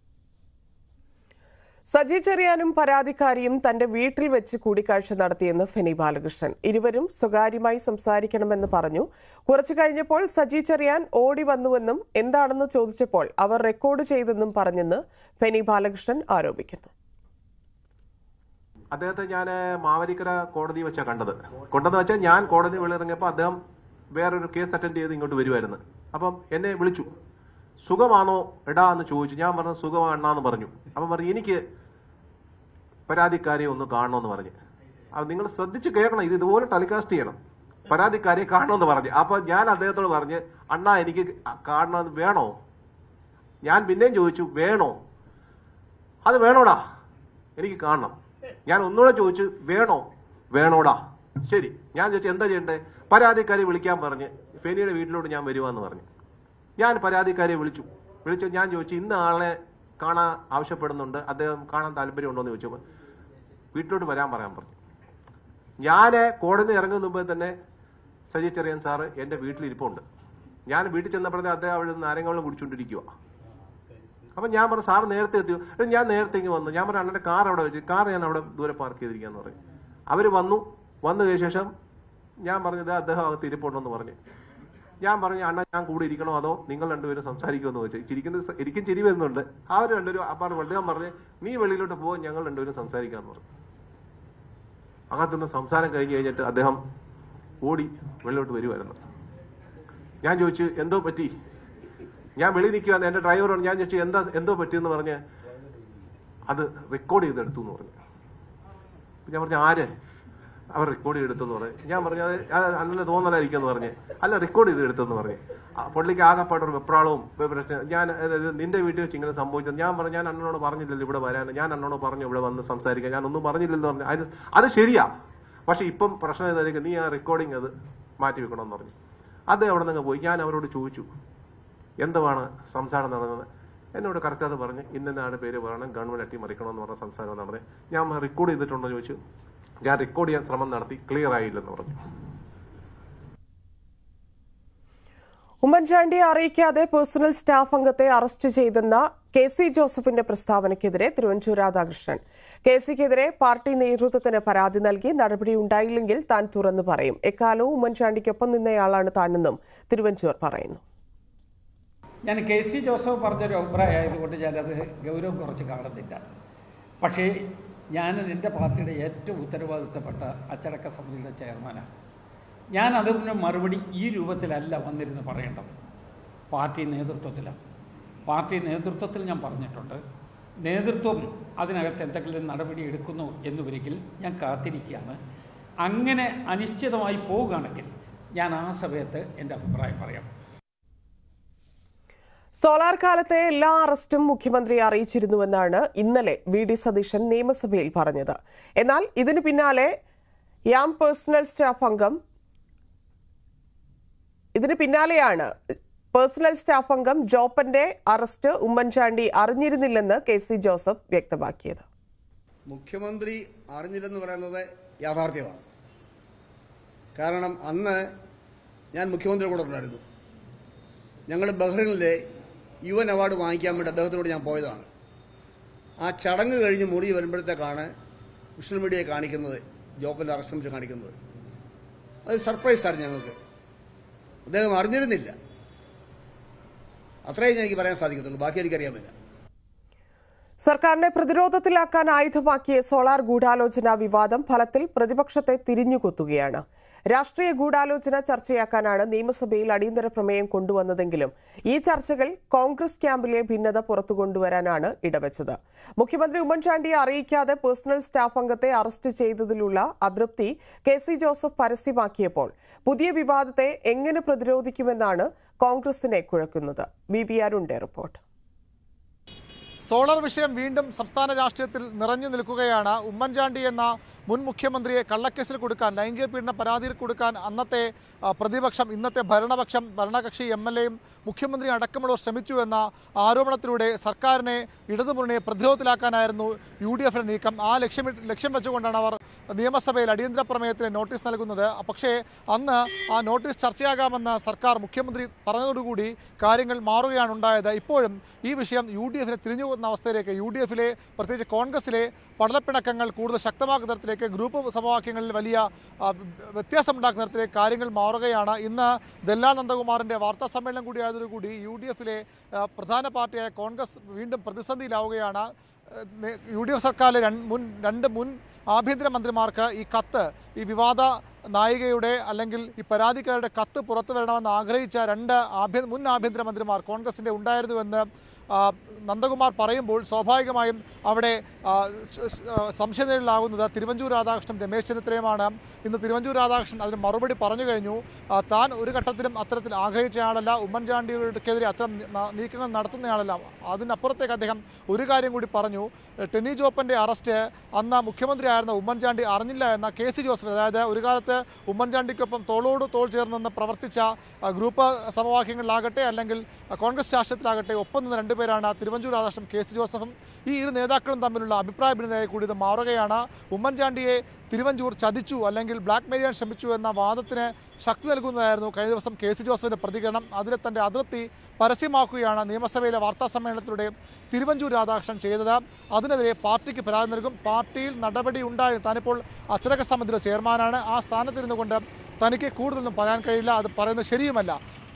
സജി ചെറിയാനും പരാതിക്കാരിയും തന്റെ വീട്ടിൽ വെച്ച് കൂടിക്കാഴ്ച നടത്തിയെന്ന് ഫെനി ബാലകൃഷ്ണൻ ഇരുവരും സ്വകാര്യമായി സംസാരിക്കണമെന്ന് പറഞ്ഞു കുറച്ചു കഴിഞ്ഞപ്പോൾ സജി ചെറിയാൻ ഓടി വന്നുവെന്നും എന്താണെന്ന് ചോദിച്ചപ്പോൾ അവർ റെക്കോർഡ് ചെയ്തെന്നും പറഞ്ഞെന്ന് ഫെനി ബാലകൃഷ്ണൻ ആരോപിക്കുന്നു
അദ്ദേഹത്തെ ഞാൻ മാവരിക്കര കോടതി വെച്ചാ കണ്ടത് കൊണ്ടെന്ന് വെച്ചാൽ ഞാൻ കോടതി വെളിയിറങ്ങിയപ്പോൾ അദ്ദേഹം വേറൊരു കേസ് അറ്റൻഡ് ചെയ്ത് ഇങ്ങോട്ട് വരുമായിരുന്നു അപ്പം എന്നെ വിളിച്ചു സുഖമാണോ എടാ എന്ന് ചോദിച്ചു ഞാൻ പറഞ്ഞു സുഖമാണെന്ന് പറഞ്ഞു അപ്പം പറഞ്ഞു എനിക്ക് പരാതിക്കാരെ ഒന്ന് കാണണമെന്ന് പറഞ്ഞു അപ്പൊ നിങ്ങൾ ശ്രദ്ധിച്ച് കേൾക്കണം ഇത് ഇതുപോലെ ടെലികാസ്റ്റ് ചെയ്യണം പരാതിക്കാരെ കാണണമെന്ന് പറഞ്ഞു അപ്പൊ ഞാൻ അദ്ദേഹത്തോട് പറഞ്ഞ് അണ്ണാ എനിക്ക് കാണണമെന്ന് വേണോ ഞാൻ പിന്നെയും ചോദിച്ചു വേണോ അത് വേണോടാ എനിക്ക് കാണണം ഞാൻ ഒന്നുകൂടെ ചോദിച്ചു വേണോ വേണോടാ ശരി ഞാൻ ചോദിച്ചു എന്താ ചെയ്യണ്ടേ പരാതിക്കാരെ വിളിക്കാൻ പറഞ്ഞ് ഫെനിയുടെ വീട്ടിലോട്ട് ഞാൻ വരുവാന്ന് പറഞ്ഞു ഞാൻ പരാതിക്കാരെ വിളിച്ചു വിളിച്ചു ഞാൻ ചോദിച്ചു ഇന്ന ആളെ കാണാൻ ആവശ്യപ്പെടുന്നുണ്ട് അദ്ദേഹം കാണാൻ താല്പര്യമുണ്ടോ എന്ന് ചോദിച്ചപ്പോൾ വീട്ടിലോട്ട് വരാൻ പറയാൻ പറഞ്ഞു ഞാൻ കോടതി ഇറങ്ങുന്ന മുമ്പേ തന്നെ സജി ചെറിയൻ സാറ് എൻ്റെ വീട്ടിലിരിപ്പുണ്ട് ഞാൻ വീട്ടിൽ ചെന്നപ്പോഴത്തെ അദ്ദേഹം അവിടെ നിന്ന് നാരങ്ങ വെള്ളം കുടിച്ചുകൊണ്ടിരിക്കുക അപ്പൊ ഞാൻ പറഞ്ഞു സാർ നേരത്തെ എത്തിയോ എടാ, ഞാൻ നേരത്തെ ഇങ്ങ് വന്നു ഞാൻ പറഞ്ഞു അണ്ണന്റെ കാർ അവിടെ വെച്ച് കാർ ഞാൻ അവിടെ ദൂരെ പാർക്ക് ചെയ്തിരിക്കാന്ന് പറഞ്ഞു അവര് വന്നു വന്നു കഴിഞ്ഞ ശേഷം ഞാൻ പറഞ്ഞത് അദ്ദേഹം അകത്ത് ഇരിപ്പുണ്ടെന്ന് പറഞ്ഞു ഞാൻ പറഞ്ഞു അണ്ണ ഞാൻ കൂടെ ഇരിക്കണോ അതോ നിങ്ങൾ രണ്ടുപേരും സംസാരിക്കുമെന്ന് ചോദിച്ചു ചിരിക്കുന്നത് സ- എനിക്കും ചിരി വരുന്നുണ്ട് അവർ രണ്ടുപേരും അപ്പോൾ വെള്ളം പറഞ്ഞ് നീ വെളിയിലോട്ട് പോകും ഞങ്ങൾ രണ്ടുപേരും സംസാരിക്കാമെന്ന് പറഞ്ഞു അകത്തുനിന്ന് സംസാരം കഴിഞ്ഞ് കഴിഞ്ഞിട്ട് അദ്ദേഹം ഓടി വെളിയിലോട്ട് വരുമായിരുന്നു ഞാൻ ചോദിച്ചു എന്തോ പറ്റി ഞാൻ വെളി നിൽക്കുവാന്ന് എന്റെ ഡ്രൈവറോട് ഞാൻ ചോദിച്ചു എന്താ എന്തോ പറ്റിയെന്ന് പറഞ്ഞ് അത് റെക്കോർഡ് ചെയ്തെടുത്തു എന്ന് പറഞ്ഞു അപ്പൊ ഞാൻ പറഞ്ഞു ആര് അവർ റെക്കോർഡ് ചെയ്തെടുത്തെന്ന് പറഞ്ഞു ഞാൻ പറഞ്ഞു അത് അത് നല്ല തോന്നലായിരിക്കും എന്ന് പറഞ്ഞ് അല്ല റെക്കോർഡ് ചെയ്ത് എടുത്തെന്ന് പറഞ്ഞു ആ പുള്ളിക്ക് ആകെപ്പാട് ഒരു വെപ്രാളവും പ്രശ്നം ഞാൻ അതായത് നിന്റെ വീട്ടിൽ വെച്ച് ഇങ്ങനെ സംഭവിച്ചത് ഞാൻ പറഞ്ഞു ഞാൻ അണ്ണനോട് പറഞ്ഞില്ലല്ലോ ഇവിടെ വരാൻ ഞാൻ അണ്ണനോട് പറഞ്ഞു ഇവിടെ വന്ന് സംസാരിക്കാൻ ഞാൻ ഒന്നും പറഞ്ഞില്ലല്ലോ പറഞ്ഞു അത് അത് ശരിയാ പക്ഷെ ഇപ്പം പ്രശ്നം എന്തായിരിക്കും നീ ആ റെക്കോർഡിങ് അത് മാറ്റി വെക്കണമെന്ന് പറഞ്ഞു അദ്ദേഹം അവിടെ നിന്ന് പോയി ഞാൻ അവരോട് ചോദിച്ചു എന്തുവാണ് സംസാരം നടന്നത് എന്നോട് കറക്റ്റ് അത് പറഞ്ഞ് ഇന്നാണ് പേര് പറയണം ഗവൺമെന്റ് അട്ടിമറിക്കണമെന്ന് പറഞ്ഞ സംസാരം നടന്നത് ഞാൻ റെക്കോർഡ് ചെയ്തിട്ടുണ്ടോ എന്ന് ചോദിച്ചു ഞാൻ റെക്കോർഡ് ചെയ്യാൻ ശ്രമം നടത്തി ക്ലിയർ ആയില്ലെന്ന് പറഞ്ഞു
ഉമ്മൻചാണ്ടിയെ അറിയിക്കാതെ പേഴ്സണൽ സ്റ്റാഫ് അംഗത്തെ അറസ്റ്റ് ചെയ്തെന്ന കെ സി ജോസഫിന്റെ പ്രസ്താവനയ്ക്കെതിരെ തിരുവഞ്ചൂർ രാധാകൃഷ്ണൻ കെ സിക്കെതിരെ പാർട്ടി നേതൃത്വത്തിന് പരാതി നൽകി നടപടി ഉണ്ടായില്ലെങ്കിൽ താൻ തുറന്നു പറയും എക്കാലവും ഉമ്മൻചാണ്ടിക്കൊപ്പം നിന്നയാളാണ് താനെന്നും തിരുവഞ്ചൂർ പറയുന്നു
ഞാൻ കെ സി ജോസഫ് പറഞ്ഞൊരു അഭിപ്രായം ആയതുകൊണ്ട് ഞാനത് ഗൗരവം കുറച്ച് കാണുന്നില്ല പക്ഷേ ഞാൻ എൻ്റെ പാർട്ടിയുടെ ഏറ്റവും ഉത്തരവാദിത്തപ്പെട്ട അച്ചടക്ക സമിതിയുടെ ചെയർമാനാണ് ഞാൻ അതിന് മറുപടി ഈ രൂപത്തിലല്ല വന്നിരുന്ന് പറയേണ്ടത് പാർട്ടി നേതൃത്വത്തിലാണ് പാർട്ടി നേതൃത്വത്തിൽ ഞാൻ പറഞ്ഞിട്ടുണ്ട് നേതൃത്വം അതിനകത്ത് എന്തെങ്കിലും നടപടി എടുക്കുന്നു എന്നുവരികിൽ ഞാൻ കാത്തിരിക്കുകയാണ് അങ്ങനെ അനിശ്ചിതമായി പോവുകയാണെങ്കിൽ ഞാൻ ആ സമയത്ത് എൻ്റെ അഭിപ്രായം പറയാം
സോളാർ കാലത്തെ എല്ലാ അറസ്റ്റും മുഖ്യമന്ത്രി അറിയിച്ചിരുന്നുവെന്നാണ് ഇന്നലെ വി ഡി സതീശൻ നിയമസഭയിൽ പറഞ്ഞത് എന്നാൽ ഇതിനു പിന്നാലെ യാം പേഴ്സണൽ സ്റ്റാഫ് അംഗം ഇതിന് പിന്നാലെയാണ് പേഴ്സണൽ സ്റ്റാഫ് അംഗം ജോപ്പന്റെ അറസ്റ്റ് ഉമ്മൻചാണ്ടി അറിഞ്ഞിരുന്നില്ലെന്ന് കെ സി ജോസഫ് വ്യക്തമാക്കിയത്
മുഖ്യമന്ത്രി അറിഞ്ഞില്ലെന്ന് പറയുന്നത് യാഥാർത്ഥ്യമാണ് കാരണം അന്ന് ഞാൻ മുഖ്യമന്ത്രി കൂടെ ഉണ്ടായിരുന്നു ഞങ്ങൾ ബഹ്റിനിലെ യു എൻ അവാർഡ് വാങ്ങിക്കാൻ വേണ്ടി അദ്ദേഹത്തിനോട് ഞാൻ പോയതാണ് ആ ചടങ്ങ് കഴിഞ്ഞ് മുറി വരുമ്പോഴത്തേക്കാണ് സോഷ്യൽ മീഡിയയെ കാണിക്കുന്നത് ജോബിൻ്റെ അറസ്റ്റ് വെച്ച് കാണിക്കുന്നത് അത് സർപ്രൈസാണ് ഞങ്ങൾക്ക് അദ്ദേഹം അറിഞ്ഞിരുന്നില്ല അത്രയും എനിക്ക് പറയാൻ സാധിക്കത്തുള്ളൂ ബാക്കി എനിക്കറിയാമില്ല
സർക്കാരിനെ പ്രതിരോധത്തിലാക്കാൻ ആയുധമാക്കിയ സോളാർ ഗൂഢാലോചന വിവാദം ഫലത്തിൽ പ്രതിപക്ഷത്തെ തിരിഞ്ഞുകൊത്തുകയാണ് രാഷ്ട്രീയ ഗൂഢാലോചന ചർച്ചയാക്കാനാണ് നിയമസഭയിൽ അടിയന്തര പ്രമേയം കൊണ്ടുവന്നതെങ്കിലും ഈ ചർച്ചകൾ കോൺഗ്രസ് ക്യാമ്പിലെ ഭിന്നത പുറത്തു കൊണ്ടുവരാനാണ് ഇടവച്ചത് മുഖ്യമന്ത്രി ഉമ്മൻചാണ്ടിയെ അറിയിക്കാതെ പേഴ്സണൽ സ്റ്റാഫ് അംഗത്തെ അറസ്റ്റ് ചെയ്തതിലുള്ള അതൃപ്തി കെ സി ജോസഫ് പരസ്യമാക്കിയപ്പോൾ പുതിയ വിവാദത്തെ എങ്ങനെ പ്രതിരോധിക്കുമെന്നാണ് കോൺഗ്രസിനെ കുഴക്കുന്നത് വി വി അരുണിന്റെ റിപ്പോർട്ട്
സോളാർ വിഷയം വീണ്ടും സംസ്ഥാന രാഷ്ട്രീയത്തിൽ നിറഞ്ഞു നിൽക്കുകയാണ് ഉമ്മൻചാണ്ടി എന്ന മുൻ മുഖ്യമന്ത്രിയെ കള്ളക്കേസിൽ കൊടുക്കാൻ ലൈംഗിക പീഡന പരാതിയിൽ കൊടുക്കാൻ അന്നത്തെ ആ, പ്രതിപക്ഷം ഇന്നത്തെ ഭരണപക്ഷം ഭരണകക്ഷി എം എൽ എയും മുഖ്യമന്ത്രി അടക്കമുള്ളവർ ശ്രമിച്ചു എന്ന ആരോപണത്തിലൂടെ സർക്കാരിനെ ഇടതുമുന്നണിയെ പ്രതിരോധത്തിലാക്കാനായിരുന്നു യു ഡി എഫിന്റെ നീക്കം ആ ലക്ഷ്യം ലക്ഷ്യം വെച്ചുകൊണ്ടാണ് അവർ നിയമസഭയിൽ അടിയന്തര പ്രമേയത്തിന് നോട്ടീസ് നൽകുന്നത് പക്ഷേ അന്ന് ആ നോട്ടീസ് ചർച്ചയാകാമെന്ന് സർക്കാർ മുഖ്യമന്ത്രി പറഞ്ഞതോടുകൂടി കാര്യങ്ങൾ മാറുകയാണ് ഉണ്ടായത് ഇപ്പോഴും ഈ വിഷയം യു ഡി എഫിനെ തിരിഞ്ഞുപോകുന്ന അവസ്ഥയിലേക്ക് യു ഡി എഫിലെ പ്രത്യേകിച്ച് കോൺഗ്രസിലെ പടലപ്പിണക്കങ്ങൾ കൂടുതൽ ശക്തമാക്കുന്ന തരത്തിലേക്ക് ഗ്രൂപ്പ് സമവാക്യങ്ങളിൽ വലിയ ആ, വ്യത്യാസമുണ്ടാക്കുന്ന തരത്തിലേക്ക് കാര്യങ്ങൾ മാറുകയാണ് ഇന്ന് ദല്ലാൽ നന്ദകുമാറിൻ്റെ വാർത്താ സമ്മേളനം കൂടി ആയതോടുകൂടി യു ഡി എഫിലെ പ്രധാന പാർട്ടിയായ കോൺഗ്രസ് വീണ്ടും പ്രതിസന്ധിയിലാവുകയാണ് ഏഹ് നേ- യു ഡി എഫ് സർക്കാരിലെ രണ്ട് മുൻ രണ്ട് മുൻ ആഭ്യന്തരമന്ത്രിമാർക്ക് ഈ കത്ത് ഈ വിവാദ നായികയുടെ അല്ലെങ്കിൽ ഈ പരാതിക്കാരുടെ കത്ത് പുറത്തു വരണമെന്ന് ആഗ്രഹിച്ച രണ്ട് ആഭ്യ മുൻ ആഭ്യന്തരമന്ത്രിമാർ കോൺഗ്രസിൻ്റെ ഉണ്ടായിരുന്നുവെന്ന് ആ, നന്ദകുമാർ പറയുമ്പോൾ സ്വാഭാവികമായും അവിടെ ആ, ശ- ശ- ആ, സംശയനിഴലാകുന്നത് തിരുവഞ്ചൂർ രാധാകൃഷ്ണൻ രമേശ് ചെന്നിത്തലയുമാണ് ഇന്ന് തിരുവഞ്ചൂർ രാധാകൃഷ്ണൻ അതിന് മറുപടി പറഞ്ഞു കഴിഞ്ഞു ആ, താൻ ഒരു ഘട്ടത്തിലും അത്തരത്തിൽ ആഗ്രഹിച്ചയാളല്ല ഉമ്മൻചാണ്ടിക്കെതിരെ അത്തരം നി- ന- നീക്കങ്ങൾ നടത്തുന്നയാളല്ല അതിനപ്പുറത്തേക്ക് അദ്ദേഹം ഒരു കാര്യം കൂടി പറഞ്ഞു ടെന്നി ജോപ്പൻ്റെ അറസ്റ്റ് അന്ന് മുഖ്യമന്ത്രിയായിരുന്ന ഉമ്മൻചാണ്ടി അറിഞ്ഞില്ല എന്ന കെ സി ജോസഫ് അതായത് ഒരു കാലത്ത് ഉമ്മൻചാണ്ടിക്കൊപ്പം തോളോട് തോൾ ചേർന്ന് നിന്ന് പ്രവർത്തിച്ച ആ, ഗ്രൂപ്പ് സമവാക്യങ്ങളിലാകട്ടെ അല്ലെങ്കിൽ ആ, കോൺഗ്രസ് രാഷ്ട്രീയത്തിലാകട്ടെ ഒപ്പം നിന്ന് രണ്ടുപേരാണ് തിരുവഞ്ചൂർ രാധാകൃഷ്ണൻ കെ സി ജോസഫും ഈ ഇരു നേതാക്കളും തമ്മിലുള്ള അഭിപ്രായ ഭിന്നതയായി കൂടി ഇത് മാറുകയാണ് ഉമ്മൻചാണ്ടിയെ തിരുവഞ്ചൂർ ചതിച്ചു അല്ലെങ്കിൽ ബ്ലാക്ക് മെയിൽ ചെയ്യാൻ ശ്രമിച്ചു എന്ന വാദത്തിന് ശക്തി നൽകുന്നതായിരുന്നു കഴിഞ്ഞ ദിവസം കെ സി ജോസഫിന്റെ പ്രതികരണം അതിലെ തന്റെ അതൃപ്തി പരസ്യമാക്കുകയാണ് നിയമസഭയിലെ വാർത്താ സമ്മേളനത്തിലൂടെ തിരുവഞ്ചൂർ രാധാകൃഷ്ണൻ ചെയ്തത് അതിനെതിരെ പാർട്ടിക്ക് പരാതി നൽകും പാർട്ടിയിൽ നടപടി ഉണ്ടായി താനിപ്പോൾ അച്ചടക്ക സമിതിയുടെ ചെയർമാനാണ് ആ സ്ഥാനത്തിരുന്നു കൊണ്ട് തനിക്ക് കൂടുതലൊന്നും പറയാൻ കഴിയില്ല അത് പറയുന്നത് ശരിയുമല്ല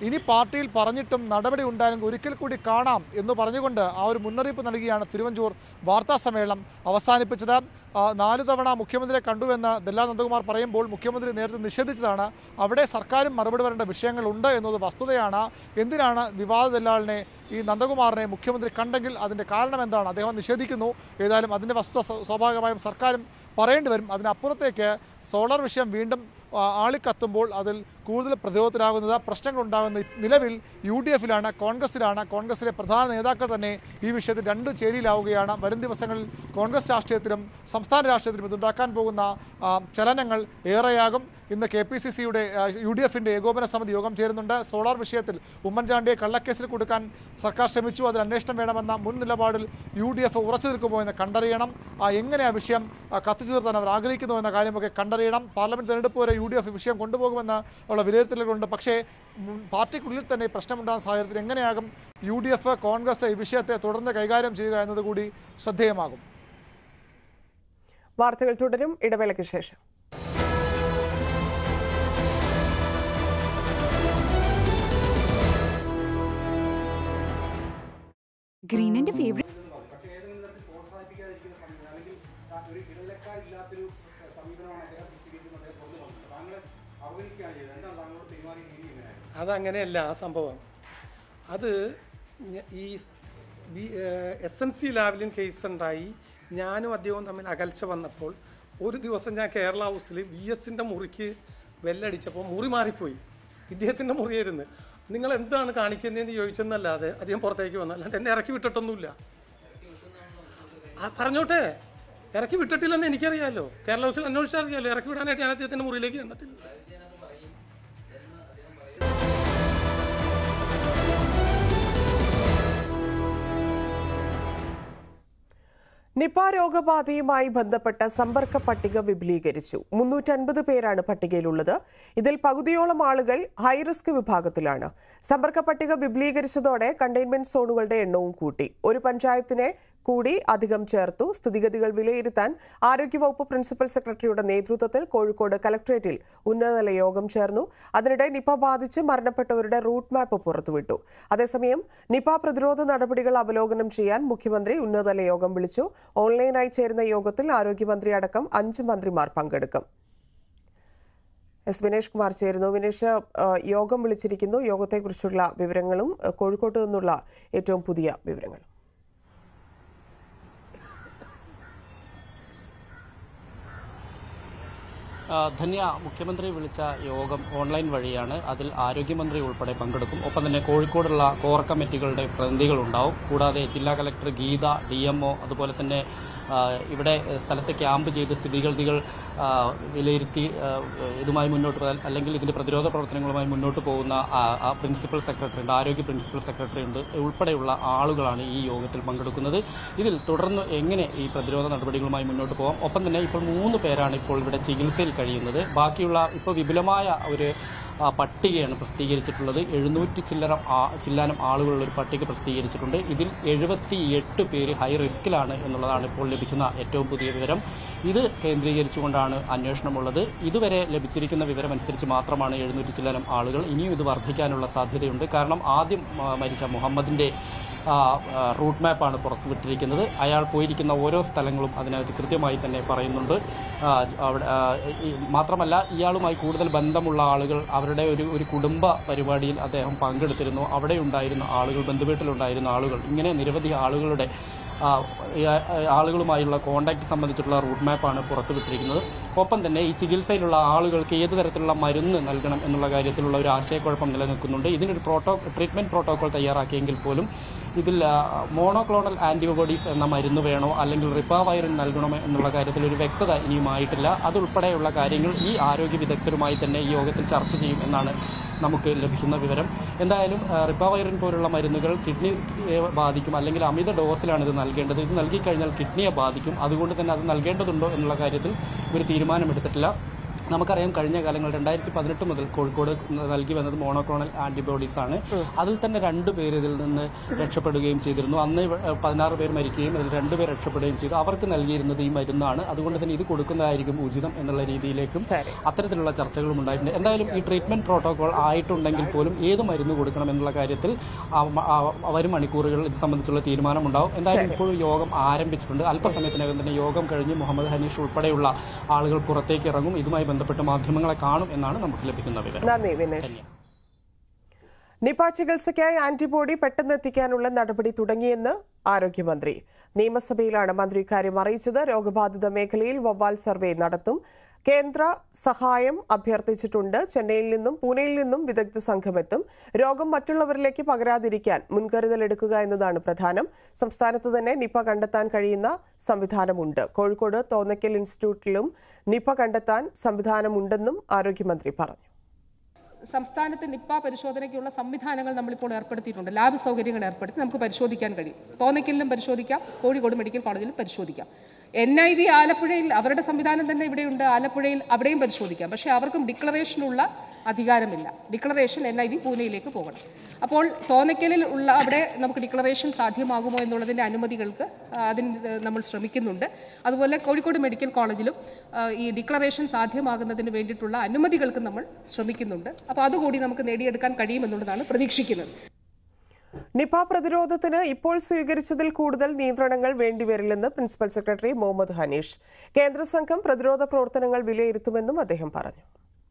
ഇനി പാർട്ടിയിൽ പറഞ്ഞിട്ടും നടപടി ഉണ്ടായെങ്കിൽ ഒരിക്കൽ കൂടി കാണാം എന്ന് പറഞ്ഞുകൊണ്ട് ആ ഒരു മുന്നറിയിപ്പ് നൽകിയാണ് തിരുവഞ്ചൂർ വാർത്താ സമ്മേളനം അവസാനിപ്പിച്ചത് ആ, നാല് തവണ മുഖ്യമന്ത്രിയെ കണ്ടുവെന്ന് ദല്ലാൽ നന്ദകുമാർ പറയുമ്പോൾ മുഖ്യമന്ത്രി നേരത്തെ നിഷേധിച്ചതാണ് അവിടെ സർക്കാരും മറുപടി വരേണ്ട വിഷയങ്ങളുണ്ട് എന്നത് വസ്തുതയാണ് എന്തിനാണ് വിവാദ ദല്ലാളിനെ ഈ നന്ദകുമാറിനെ മുഖ്യമന്ത്രി കണ്ടെങ്കിൽ അതിൻ്റെ കാരണം എന്താണ് അദ്ദേഹം നിഷേധിക്കുന്നു ഏതായാലും അതിൻ്റെ വസ്തുത സ്വ- സ്വാഭാവികമായും സർക്കാരും പറയേണ്ടി വരും അതിനപ്പുറത്തേക്ക് സോളാർ വിഷയം വീണ്ടും ആ, ആളിക്കത്തുമ്പോൾ അതിൽ കൂടുതൽ പ്രതിരോധത്തിലാകുന്നത് പ്രശ്നങ്ങൾ ഉണ്ടാകുന്ന നിലവിൽ യു ഡി എഫിലാണ് കോൺഗ്രസിലാണ് കോൺഗ്രസിലെ പ്രധാന നേതാക്കൾ തന്നെ ഈ വിഷയത്തിൽ രണ്ട് ചേരിയിലാവുകയാണ് വരും ദിവസങ്ങളിൽ കോൺഗ്രസ് രാഷ്ട്രീയത്തിലും സംസ്ഥാന രാഷ്ട്രീയത്തിലും ഇതുണ്ടാക്കാൻ പോകുന്ന ആ, ചലനങ്ങൾ ഏറെയാകും ഇന്ന് കെ പി സി സിയുടെ യു ഡി എഫിൻ്റെ ഏകോപന സമിതി യോഗം ചേരുന്നുണ്ട് സോളാർ വിഷയത്തിൽ ഉമ്മൻചാണ്ടിയെ കള്ളക്കേസിൽ കൊടുക്കാൻ സർക്കാർ ശ്രമിച്ചു അതിൽ അന്വേഷണം വേണമെന്ന മുൻ നിലപാടിൽ യു ഡി എഫ് ഉറച്ചു നിൽക്കുമോ എന്ന് കണ്ടറിയണം ആ, എങ്ങനെ ആ വിഷയം ആ, കത്തിച്ചു നിർത്താൻ അവർ ആഗ്രഹിക്കുന്നു എന്ന കാര്യമൊക്കെ കണ്ടറിയണം പാർലമെന്റ് തെരഞ്ഞെടുപ്പ് വരെ യു ഡി എഫ് വിഷയം കൊണ്ടുപോകുമെന്ന് ഉള്ള വിലയിരുത്തലുകളുണ്ട് പക്ഷേ ഉം, പാർട്ടിക്കുള്ളിൽ തന്നെ പ്രശ്നമുണ്ടാകുന്ന സാഹചര്യത്തിൽ എങ്ങനെയാകും യു ഡി എഫ് കോൺഗ്രസ് ഈ വിഷയത്തെ തുടർന്ന് കൈകാര്യം ചെയ്യുക എന്നത് കൂടി ശ്രദ്ധേയമാകും
വാർത്തകൾ തുടരും ഇടവേളയ്ക്ക് ശേഷം
ഗ്രീൻ എന്റെ ഫേവറേറ്റ്
അതങ്ങനെയല്ല ആ സംഭവം അത് ഞ- ഈ എസ് എൻ സി ലാവലിൻ കേസ് ഉണ്ടായി ഞാനും അദ്ദേഹവും തമ്മിൽ അകൽച്ച വന്നപ്പോൾ ഒരു ദിവസം ഞാൻ കേരള ഹൗസിൽ വി എസിൻ്റെ മുറിക്ക് വെല്ലടിച്ചപ്പോൾ മുറി മാറിപ്പോയി ഇദ്ദേഹത്തിൻ്റെ മുറിയായിരുന്നു നിങ്ങൾ എന്താണ് കാണിക്കുന്നതെന്ന് ചോദിച്ചെന്നല്ലാതെ അദ്ദേഹം പുറത്തേക്ക് വന്നു അല്ലാണ്ട് എന്നെ ഇറക്കി വിട്ടിട്ടൊന്നുമില്ല ആ, പറഞ്ഞോട്ടെ ഇറക്കി വിട്ടിട്ടില്ലെന്ന് എനിക്കറിയാമല്ലോ കേരള ഹൗസിൽ അന്വേഷിച്ചാൽ അറിയാമല്ലോ ഇറക്കി വിടാനായിട്ട് ഞാൻ അദ്ദേഹത്തിൻ്റെ മുറിയിലേക്ക് വന്നിട്ടില്ല
നിപ രോഗബാധയുമായി ബന്ധപ്പെട്ട സമ്പർക്ക പട്ടിക വിപുലീകരിച്ചു മുന്നൂറ്റൻപത് പേരാണ് പട്ടികയിലുള്ളത് ഇതിൽ പകുതിയോളം ആളുകൾ ഹൈറിസ്ക് വിഭാഗത്തിലാണ് സമ്പർക്ക പട്ടിക വിപുലീകരിച്ചതോടെ കണ്ടെയ്ൻമെന്റ് സോണുകളുടെ എണ്ണവും കൂട്ടി ഒരു പഞ്ചായത്തിനെ കൂടി അധികം ചേർത്തു സ്ഥിതിഗതികൾ വിലയിരുത്താൻ ആരോഗ്യവകുപ്പ് പ്രിൻസിപ്പൽ സെക്രട്ടറിയുടെ നേതൃത്വത്തിൽ കോഴിക്കോട് കലക്ട്രേറ്റിൽ ഉന്നതതല യോഗം ചേർന്നു അതിനിടെ നിപ ബാധിച്ച് മരണപ്പെട്ടവരുടെ റൂട്ട് മാപ്പ് പുറത്തുവിട്ടു അതേസമയം നിപ പ്രതിരോധ നടപടികൾ അവലോകനം ചെയ്യാൻ മുഖ്യമന്ത്രി ഉന്നതതല യോഗം വിളിച്ചു ഓൺലൈനായി ചേരുന്ന യോഗത്തിൽ ആരോഗ്യമന്ത്രി അടക്കം അഞ്ച് മന്ത്രിമാർ പങ്കെടുക്കും എസ് വിനേഷ് കുമാർ ചേരുന്നു വിനേഷ് ആ, യോഗം വിളിച്ചിരിക്കുന്നു യോഗത്തെക്കുറിച്ചുള്ള വിവരങ്ങളും ആ, കോഴിക്കോട്ട് നിന്നുള്ള ഏറ്റവും പുതിയ വിവരങ്ങളും
ആ, ധന്യ മുഖ്യമന്ത്രി വിളിച്ച യോഗം ഓൺലൈൻ വഴിയാണ് അതിൽ ആരോഗ്യമന്ത്രി ഉൾപ്പെടെ പങ്കെടുക്കും ഒപ്പം തന്നെ കോഴിക്കോടുള്ള കോർ കമ്മിറ്റികളുടെ പ്രതിനിധികളുണ്ടാവും കൂടാതെ ജില്ലാ കലക്ടർ ഗീത ഡി അതുപോലെ തന്നെ ആ, ഇവിടെ സ്ഥലത്ത് ക്യാമ്പ് ചെയ്ത് സ്ഥിതിഗതികൾ ആ, വിലയിരുത്തി ആ, ഇതുമായി മുന്നോട്ട് പോകാൻ അല്ലെങ്കിൽ ഇതിന്റെ പ്രതിരോധ പ്രവർത്തനങ്ങളുമായി മുന്നോട്ട് പോകുന്ന ആ, ആ പ്രിൻസിപ്പൽ സെക്രട്ടറി ഉണ്ട് ആരോഗ്യ പ്രിൻസിപ്പൽ സെക്രട്ടറി ഉണ്ട് ഉൾപ്പെടെയുള്ള ആളുകളാണ് ഈ യോഗത്തിൽ പങ്കെടുക്കുന്നത് ഇതിൽ തുടർന്ന് എങ്ങനെ ഈ പ്രതിരോധ നടപടികളുമായി മുന്നോട്ട് പോകാം ഒപ്പം തന്നെ ഇപ്പോൾ മൂന്ന് പേരാണ് ഇപ്പോൾ ഇവിടെ ചികിത്സയിൽ കഴിയുന്നത് ബാക്കിയുള്ള ഇപ്പോൾ വിപുലമായ ഒരു ആ, പട്ടികയാണ് പ്രസിദ്ധീകരിച്ചിട്ടുള്ളത് എഴുന്നൂറ്റി ചില്ലറ ആ- ചില്ലാനം ആളുകളുള്ള ഒരു പട്ടിക പ്രസിദ്ധീകരിച്ചിട്ടുണ്ട് ഇതിൽ എഴുപത്തി എട്ട് പേര് ഹൈ റിസ്കിലാണ് എന്നുള്ളതാണ് ഇപ്പോൾ ലഭിക്കുന്ന ഏറ്റവും പുതിയ വിവരം ഇത് കേന്ദ്രീകരിച്ചുകൊണ്ടാണ് അന്വേഷണമുള്ളത് ഇതുവരെ ലഭിച്ചിരിക്കുന്ന വിവരം അനുസരിച്ച് മാത്രമാണ് എഴുന്നൂറ്റി ചില്ലാനം ആളുകൾ ഇനിയും ഇത് വർദ്ധിക്കാനുള്ള സാധ്യതയുണ്ട് കാരണം ആദ്യം ആ, മരിച്ച മുഹമ്മദിന്റെ ആ, ആ, റൂട്ട് മാപ്പാണ് പുറത്തുവിട്ടിരിക്കുന്നത് അയാൾ പോയിരിക്കുന്ന ഓരോ സ്ഥലങ്ങളും അതിനകത്ത് കൃത്യമായി തന്നെ പറയുന്നുണ്ട് ആ, അവിടെ ആ, ഈ- മാത്രമല്ല ഇയാളുമായി കൂടുതൽ ബന്ധമുള്ള ആളുകൾ അവരുടെ ഒരു ഒരു കുടുംബ പരിപാടിയിൽ അദ്ദേഹം പങ്കെടുത്തിരുന്നു അവിടെ ഉണ്ടായിരുന്ന ആളുകൾ ബന്ധുവീട്ടിലുണ്ടായിരുന്ന ആളുകൾ ഇങ്ങനെ നിരവധി ആളുകളുടെ ആ, ഈ, ആ, ആളുകളുമായുള്ള കോണ്ടാക്ട് സംബന്ധിച്ചിട്ടുള്ള റൂട്ട് മാപ്പാണ് പുറത്തുവിട്ടിരിക്കുന്നത് ഒപ്പം തന്നെ ഈ ചികിത്സയിലുള്ള ആളുകൾക്ക് ഏത് തരത്തിലുള്ള മരുന്ന് നൽകണം എന്നുള്ള കാര്യത്തിലുള്ള ഒരു ആശയക്കുഴപ്പം നിലനിൽക്കുന്നുണ്ട് ഇതിനൊരു പ്രോട്ടോ ട്രീറ്റ്മെന്റ് പ്രോട്ടോകോൾ തയ്യാറാക്കിയെങ്കിൽ പോലും ഇതിൽ മോണോക്ലോണൽ ആന്റിബോഡീസ് എന്ന മരുന്ന് വേണോ അല്ലെങ്കിൽ റിപ്പാവൈറിൻ നൽകണമോ എന്നുള്ള കാര്യത്തിൽ ഒരു വ്യക്തത ഇനിയുമായിട്ടില്ല അതുൾപ്പെടെയുള്ള കാര്യങ്ങൾ ഈ ആരോഗ്യ വിദഗ്ധരുമായി തന്നെ ഈ യോഗത്തിൽ ചർച്ച ചെയ്യും എന്നാണ് നമുക്ക് ലഭിക്കുന്ന വിവരം എന്തായാലും ആ, റിപ്പാവൈറിൻ പോലുള്ള മരുന്നുകൾ കിഡ്നിയെ ബാധിക്കും അല്ലെങ്കിൽ അമിത ഡോസിലാണ് ഇത് നൽകേണ്ടത് ഇത് നൽകിക്കഴിഞ്ഞാൽ കിഡ്നിയെ ബാധിക്കും അതുകൊണ്ട് തന്നെ അത് നൽകേണ്ടതുണ്ടോ എന്നുള്ള കാര്യത്തിൽ ഒരു തീരുമാനമെടുത്തിട്ടില്ല നമുക്കറിയാം കഴിഞ്ഞ കാലങ്ങൾ രണ്ടായിരത്തി പതിനെട്ട് മുതൽ കോഴിക്കോട് നൽകി വന്നത് മോണോക്ലോണൽ ആന്റിബോഡീസ് ആണ് അതിൽ തന്നെ രണ്ട് പേര് ഇതിൽ നിന്ന് രക്ഷപ്പെടുകയും ചെയ്തിരുന്നു അന്ന് ഇവ- പതിനാറ് പേർ മരിക്കുകയും അതിൽ രണ്ട് പേർ രക്ഷപ്പെടുകയും ചെയ്തു അവർക്ക് നൽകിയിരുന്നത് ഈ മരുന്നാണ് അതുകൊണ്ട് തന്നെ ഇത് കൊടുക്കുന്നതായിരിക്കും ഉചിതം എന്നുള്ള രീതിയിലേക്കും അത്തരത്തിലുള്ള ചർച്ചകളും ഉണ്ടായിട്ടുണ്ട് എന്തായാലും ഈ ട്രീറ്റ്മെന്റ് പ്രോട്ടോകോൾ ആയിട്ടുണ്ടെങ്കിൽ പോലും ഏത് മരുന്ന് കൊടുക്കണം എന്നുള്ള കാര്യത്തിൽ ആ മ- ആ വരും മണിക്കൂറുകൾ ഇത് സംബന്ധിച്ചുള്ള തീരുമാനമുണ്ടാവും എന്തായാലും ഇപ്പോൾ യോഗം ആരംഭിച്ചിട്ടുണ്ട് അല്പസമയത്തിനകം തന്നെ യോഗം കഴിഞ്ഞ് മുഹമ്മദ് ഹനീഷ് ഉൾപ്പെടെയുള്ള ആളുകൾ പുറത്തേക്ക് ഇറങ്ങും ഇതുമായി ബന്ധപ്പെട്ട് മാധ്യമങ്ങളെ കാണും എന്നാണ് നമുക്ക് ലഭിക്കുന്ന വിവരം
നന്ദി വിനേഷ് നിപ ചികിത്സയ്ക്കായി ആന്റിബോഡി പെട്ടെന്ന് എത്തിക്കാനുള്ള നടപടി തുടങ്ങിയെന്ന് ആരോഗ്യമന്ത്രി നിയമസഭയിലാണ് മന്ത്രി ഇക്കാര്യം അറിയിച്ചത് രോഗബാധിത മേഖലയിൽ വവ്വാൽ സർവേ നടത്തും കേന്ദ്ര സഹായം അഭ്യർത്ഥിച്ചിട്ടുണ്ട് ചെന്നൈയിൽ നിന്നും പൂനെയിൽ നിന്നും വിദഗ്ധ സംഘമെത്തും രോഗം മറ്റുള്ളവരിലേക്ക് പകരാതിരിക്കാൻ മുൻകരുതലെടുക്കുക എന്നതാണ് പ്രധാനം സംസ്ഥാനത്ത് തന്നെ നിപ കണ്ടെത്താൻ കഴിയുന്ന സംവിധാനമുണ്ട് കോഴിക്കോട് തോന്നക്കൽ ഇൻസ്റ്റിറ്റ്യൂട്ടിലും നിപ കണ്ടെത്താൻ സംവിധാനമുണ്ടെന്നും ആരോഗ്യമന്ത്രി പറഞ്ഞു
സംസ്ഥാനത്ത് നിപ്പ പരിശോധനയ്ക്കുള്ള സംവിധാനങ്ങൾ നമ്മളിപ്പോൾ ഏർപ്പെടുത്തിയിട്ടുണ്ട് ലാബ് സൗകര്യങ്ങൾ ഏർപ്പെടുത്തി നമുക്ക് പരിശോധിക്കാൻ കഴിയും തോന്നയ്ക്കലിലും പരിശോധിക്കാം കോഴിക്കോട് മെഡിക്കൽ കോളേജിലും പരിശോധിക്കാം എൻ ഐ വി ആലപ്പുഴയിൽ അവരുടെ സംവിധാനം തന്നെ ഇവിടെയുണ്ട് ആലപ്പുഴയിൽ അവിടെയും പരിശോധിക്കാം പക്ഷേ അവർക്കും ഡിക്ലറേഷനുള്ള അധികാരമില്ല ഡിക്ലറേഷൻ എൻ ഐ വി പൂനെയിലേക്ക് പോകണം അപ്പോൾ തോന്നയ്ക്കലിൽ ഉള്ള അവിടെ നമുക്ക് ഡിക്ലറേഷൻ സാധ്യമാകുമോ എന്നുള്ളതിൻ്റെ അനുമതികൾക്ക് ആ, അതിന് നമ്മൾ ശ്രമിക്കുന്നുണ്ട് അതുപോലെ കോഴിക്കോട് മെഡിക്കൽ കോളേജിലും ആ, ഈ ഡിക്ലറേഷൻ സാധ്യമാകുന്നതിന് വേണ്ടിയിട്ടുള്ള അനുമതികൾക്ക് നമ്മൾ ശ്രമിക്കുന്നുണ്ട് അപ്പോൾ അതുകൂടി നമുക്ക് നേടിയെടുക്കാൻ കഴിയുമെന്നുള്ളതാണ് പ്രതീക്ഷിക്കുന്നത്
നിപ പ്രതിരോധത്തിന് ഇപ്പോൾ സ്വീകരിച്ചതിൽ കൂടുതൽ നിയന്ത്രണങ്ങൾ വേണ്ടിവരില്ലെന്ന് പ്രിൻസിപ്പൽ സെക്രട്ടറി മുഹമ്മദ് ഹനീഷ് കേന്ദ്ര സംഘം പ്രതിരോധ പ്രവർത്തനങ്ങൾ വിലയിരുത്തുമെന്നും അദ്ദേഹം പറഞ്ഞു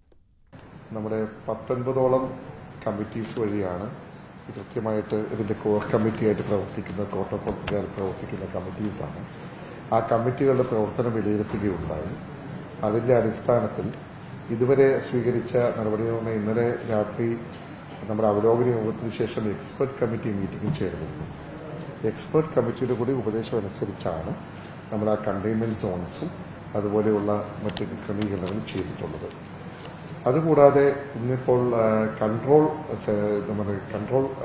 നമ്മുടെ പത്തൊൻപതോളം കമ്മിറ്റീസ് വഴിയാണ് കൃത്യമായിട്ട് ഇതിൻ്റെ കോർ കമ്മിറ്റിയായിട്ട് പ്രവർത്തിക്കുന്ന പ്രോട്ടോകോൾ പ്രകാരം പ്രവർത്തിക്കുന്ന കമ്മിറ്റീസാണ് ആ കമ്മിറ്റികളുടെ പ്രവർത്തനം വിലയിരുത്തുകയുണ്ടായി അതിൻ്റെ അടിസ്ഥാനത്തിൽ ഇതുവരെ സ്വീകരിച്ച നടപടികൾ ഇന്നലെ രാത്രി നമ്മുടെ അവലോകന യോഗത്തിന് ശേഷം എക്സ്പെർട്ട് കമ്മിറ്റി മീറ്റിംഗ് ചേർന്നിരുന്നു എക്സ്പെർട്ട് കമ്മിറ്റിയുടെ കൂടി ഉപദേശം അനുസരിച്ചാണ് നമ്മൾ ആ കണ്ടെയ്ൻമെൻറ്റ് സോൺസും അതുപോലെയുള്ള മറ്റ് ക്രമീകരണങ്ങളും ചെയ്തിട്ടുള്ളത് അതുകൂടാതെ ഇന്നിപ്പോൾ ആ, കൺട്രോൾ സെ- നമ്മുടെ കൺട്രോൾ ആ,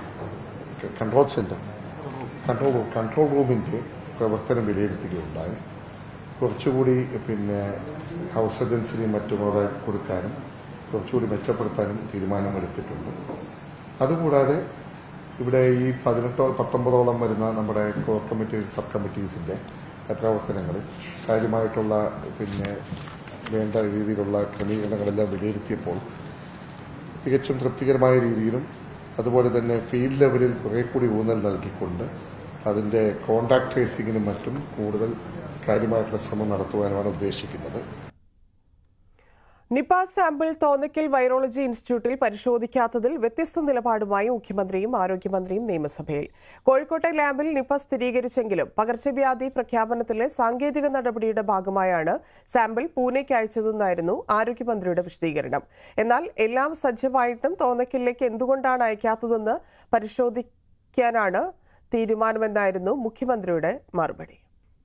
ക- control centre control room control റൂമിൻ്റെ പ്രവർത്തനം വിലയിരുത്തുകയുണ്ടായി കുറച്ചുകൂടി പിന്നെ ഹൗസ് ഏജൻസിനെയും മറ്റും അവിടെ കൊടുക്കാനും കുറച്ചുകൂടി മെച്ചപ്പെടുത്താനും തീരുമാനമെടുത്തിട്ടുണ്ട് അതുകൂടാതെ ഇവിടെ ഈ പതിനെട്ടോ പത്തൊമ്പതോളം വരുന്ന നമ്മുടെ കോർ കമ്മിറ്റി സബ് കമ്മിറ്റീസിൻ്റെ പ്രവർത്തനങ്ങൾ കാര്യമായിട്ടുള്ള പിന്നെ വേണ്ട രീതിയിലുള്ള ക്രമീകരണങ്ങളെല്ലാം വിലയിരുത്തിയപ്പോൾ തികച്ചും തൃപ്തികരമായ രീതിയിലും അതുപോലെ തന്നെ ഫീൽഡ് ലെവലിൽ കുറെ കൂടി ഊന്നൽ നൽകിക്കൊണ്ട് അതിൻ്റെ കോണ്ടാക്ട് ട്രേസിങ്ങിനും മറ്റും കൂടുതൽ കാര്യമായിട്ടുള്ള ശ്രമം നടത്തുവാനുമാണ് ഉദ്ദേശിക്കുന്നത്
നിപ സാമ്പിൾ തോന്നയ്ക്കൽ വൈറോളജി ഇൻസ്റ്റിറ്റ്യൂട്ടിൽ പരിശോധിക്കാത്തതിൽ വ്യത്യസ്ത നിലപാടുമായി മുഖ്യമന്ത്രിയും ആരോഗ്യമന്ത്രിയും നിയമസഭയിൽ കോഴിക്കോട്ടെ ലാബിൽ നിപ സ്ഥിരീകരിച്ചെങ്കിലും പകർച്ചവ്യാധി പ്രഖ്യാപനത്തിലെ സാങ്കേതിക നടപടിയുടെ ഭാഗമായാണ് സാമ്പിൾ പൂനെക്ക് അയച്ചതെന്നായിരുന്നു ആരോഗ്യമന്ത്രിയുടെ വിശദീകരണം എന്നാൽ എല്ലാം സജ്ജമായിട്ടും തോന്നയ്ക്കലിലേക്ക് എന്തുകൊണ്ടാണ് അയക്കാത്തതെന്ന് പരിശോധിക്കാനാണ് തീരുമാനമെന്നായിരുന്നു മുഖ്യമന്ത്രിയുടെ മറുപടി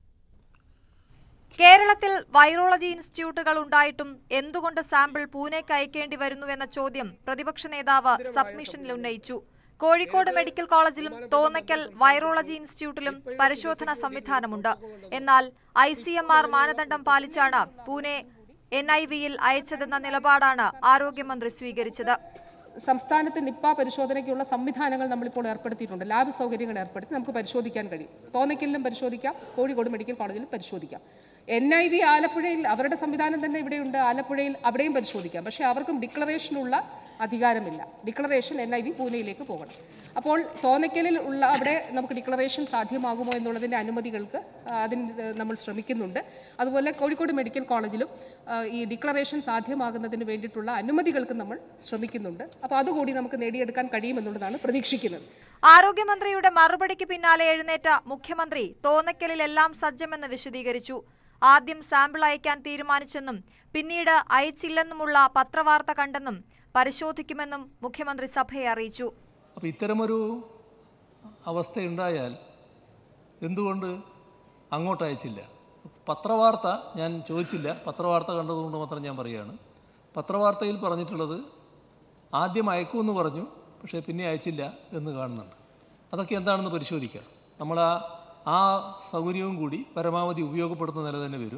കേരളത്തിൽ വൈറോളജി ഇൻസ്റ്റിറ്റ്യൂട്ടുകൾ ഉണ്ടായിട്ടും എന്തുകൊണ്ട് സാമ്പിൾ പൂനെക്ക് അയക്കേണ്ടി വരുന്നുവെന്ന ചോദ്യം പ്രതിപക്ഷ നേതാവ് സബ്മിഷനിൽ ഉന്നയിച്ചു കോഴിക്കോട് മെഡിക്കൽ കോളേജിലും തോന്നയ്ക്കൽ വൈറോളജി ഇൻസ്റ്റിറ്റ്യൂട്ടിലും പരിശോധനാ സംവിധാനമുണ്ട് എന്നാൽ ഐ സി എം ആർ മാനദണ്ഡം പാലിച്ചാണ് പൂനെ എൻ ഐ വിയിൽ അയച്ചതെന്ന നിലപാടാണ് ആരോഗ്യമന്ത്രി സ്വീകരിച്ചത്
സംസ്ഥാനത്ത് നിപ്പ പരിശോധനയ്ക്കുള്ള സംവിധാനങ്ങൾ നമ്മളിപ്പോൾ ഏർപ്പെടുത്തിയിട്ടുണ്ട് ലാബ് സൗകര്യങ്ങൾ ഏർപ്പെടുത്തി നമുക്ക് പരിശോധിക്കാൻ കഴിയും തോന്നയ്ക്കലിലും പരിശോധിക്കാം കോഴിക്കോട് മെഡിക്കൽ കോളേജിലും പരിശോധിക്കാം എൻ ഐ വി ആലപ്പുഴയിൽ അവരുടെ സംവിധാനം തന്നെ ഇവിടെയുണ്ട് ആലപ്പുഴയിൽ അവിടെയും പരിശോധിക്കാം പക്ഷേ അവർക്കും ഡിക്ലറേഷനുള്ള അധികാരമില്ല ഡിക്ലറേഷൻ എൻ ഐ വി പൂനെയിലേക്ക് പോകണം അപ്പോൾ തോന്നയ്ക്കലിൽ ഉള്ള അവിടെ നമുക്ക് ഡിക്ലറേഷൻ സാധ്യമാകുമോ എന്നുള്ളതിൻ്റെ അനുമതികൾക്ക് ആ, അതിന് നമ്മൾ ശ്രമിക്കുന്നുണ്ട് അതുപോലെ കോഴിക്കോട് മെഡിക്കൽ കോളേജിലും ആ, ഈ ഡിക്ലറേഷൻ സാധ്യമാകുന്നതിന് വേണ്ടിയിട്ടുള്ള അനുമതികൾക്ക് നമ്മൾ ശ്രമിക്കുന്നുണ്ട് അപ്പോൾ അതുകൂടി നമുക്ക് നേടിയെടുക്കാൻ കഴിയുമെന്നുള്ളതാണ് പ്രതീക്ഷിക്കുന്നത്
ആരോഗ്യമന്ത്രിയുടെ മറുപടിക്ക് പിന്നാലെ എഴുന്നേറ്റ മുഖ്യമന്ത്രി തോന്നയ്ക്കലിലെല്ലാം സജ്ജമെന്ന് വിശദീകരിച്ചു ആദ്യം സാമ്പിൾ അയക്കാൻ തീരുമാനിച്ചെന്നും പിന്നീട് അയച്ചില്ലെന്നുമുള്ള പത്രവാർത്ത കണ്ടെന്നും പരിശോധിക്കുമെന്നും മുഖ്യമന്ത്രി സഭയെ അറിയിച്ചു
അപ്പോൾ ഇത്തരമൊരു അവസ്ഥയുണ്ടായാൽ എന്തുകൊണ്ട് അങ്ങോട്ട് അയച്ചില്ല പത്രവാർത്ത ഞാൻ ചോദിച്ചില്ല പത്രവാർത്ത കണ്ടതുകൊണ്ട് മാത്രം ഞാൻ പറയുകയാണ് പത്രവാർത്തയിൽ പറഞ്ഞിട്ടുള്ളത് ആദ്യം അയക്കുമെന്ന് പറഞ്ഞു പക്ഷേ പിന്നെ അയച്ചില്ല എന്ന് കാണുന്നുണ്ട് അതൊക്കെ എന്താണെന്ന് പരിശോധിക്കാം നമ്മൾ ആ ആ സൗകര്യവും കൂടി പരമാവധി ഉപയോഗപ്പെടുത്തുന്ന നില തന്നെ വരും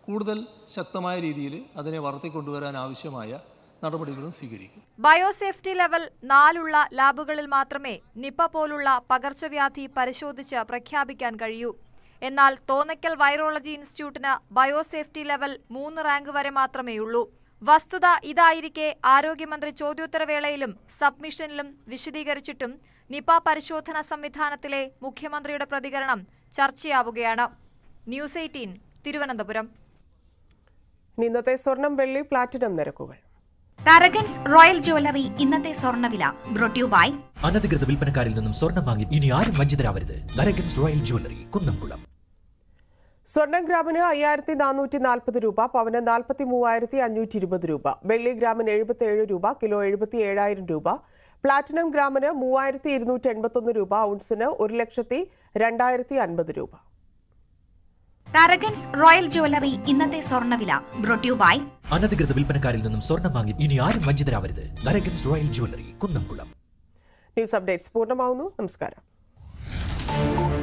കൂടുതൽ ശക്തമായ രീതിയിൽ അതിനെ വളർത്തിക്കൊണ്ടുവരാൻ ആവശ്യമായ നടപടികളും സ്വീകരിക്കും
ബയോസേഫ്റ്റി ലെവൽ നാലുള്ള ലാബുകളിൽ മാത്രമേ നിപ പോലുള്ള പകർച്ചവ്യാധി പരിശോധിച്ച് പ്രഖ്യാപിക്കാൻ കഴിയൂ എന്നാൽ തോന്നയ്ക്കൽ വൈറോളജി ഇൻസ്റ്റിറ്റ്യൂട്ടിന് ബയോസേഫ്റ്റി ലെവൽ മൂന്ന് റാങ്ക് വരെ മാത്രമേയുള്ളൂ വസ്തുത ഇതായിരിക്കെ ആരോഗ്യമന്ത്രി ചോദ്യോത്തരവേളയിലും സബ്മിഷനിലും വിശദീകരിച്ചിട്ടും നിപ പരിശോധന സംവിധാനത്തിലെ മുഖ്യമന്ത്രിയുടെ പ്രതികരണം ചർച്ചയാവുകയാണ് ന്യൂസ് എയ്റ്റീൻ തിരുവനന്തപുരം
ഇനി ഇന്നത്തെ സ്വർണം വെള്ളി പ്ലാറ്റിനം നിരക്കുകൾ
തരകൻസ് റോയൽ ജ്വല്ലറി ഇന്നത്തെ സ്വർണ്ണവില ബ്രോട്യൂ ബൈ
അനധികൃത വിൽപ്പനക്കാരിൽ നിന്നും സ്വർണം വാങ്ങി ഇനി ആരും വഞ്ചിതരാവരുത് നരകൻസ് റോയൽ ജ്വല്ലറി കുന്നംകുളം
സ്വർണം ഗ്രാമിന് അയ്യായിരത്തി നാനൂറ്റി നാൽപ്പത് രൂപ പവന് നാൽപ്പത്തി മൂവായിരത്തി അഞ്ഞൂറ്റി ഇരുപത് രൂപ വെള്ളി ഗ്രാമിന് എഴുപത്തി ഏഴ് രൂപ കിലോ എഴുപത്തി ഏഴായിരം രൂപ പ്ലാറ്റിനം ഗ്രാമിന് മൂവായിരത്തി ഇരുന്നൂറ്റി എൺപത്തൊന്ന് രൂപ ഔൺസിന് ഒരു ലക്ഷത്തി രണ്ടായിരത്തി അൻപത് രൂപ
തരകൻസ് റോയൽ ജ്വല്ലറി ഇന്നത്തെ സ്വർണ്ണവില ബ്രോട്യൂ ബൈ
അനധികൃത വിൽപ്പനക്കാരിൽ നിന്നും സ്വർണം വാങ്ങി ഇനി ആരും വഞ്ചിതരാവരുത് നരകൻസ് royal jewellery Kunnamkulam
news updates പൂർണ്ണമാവുന്നു നമസ്കാരം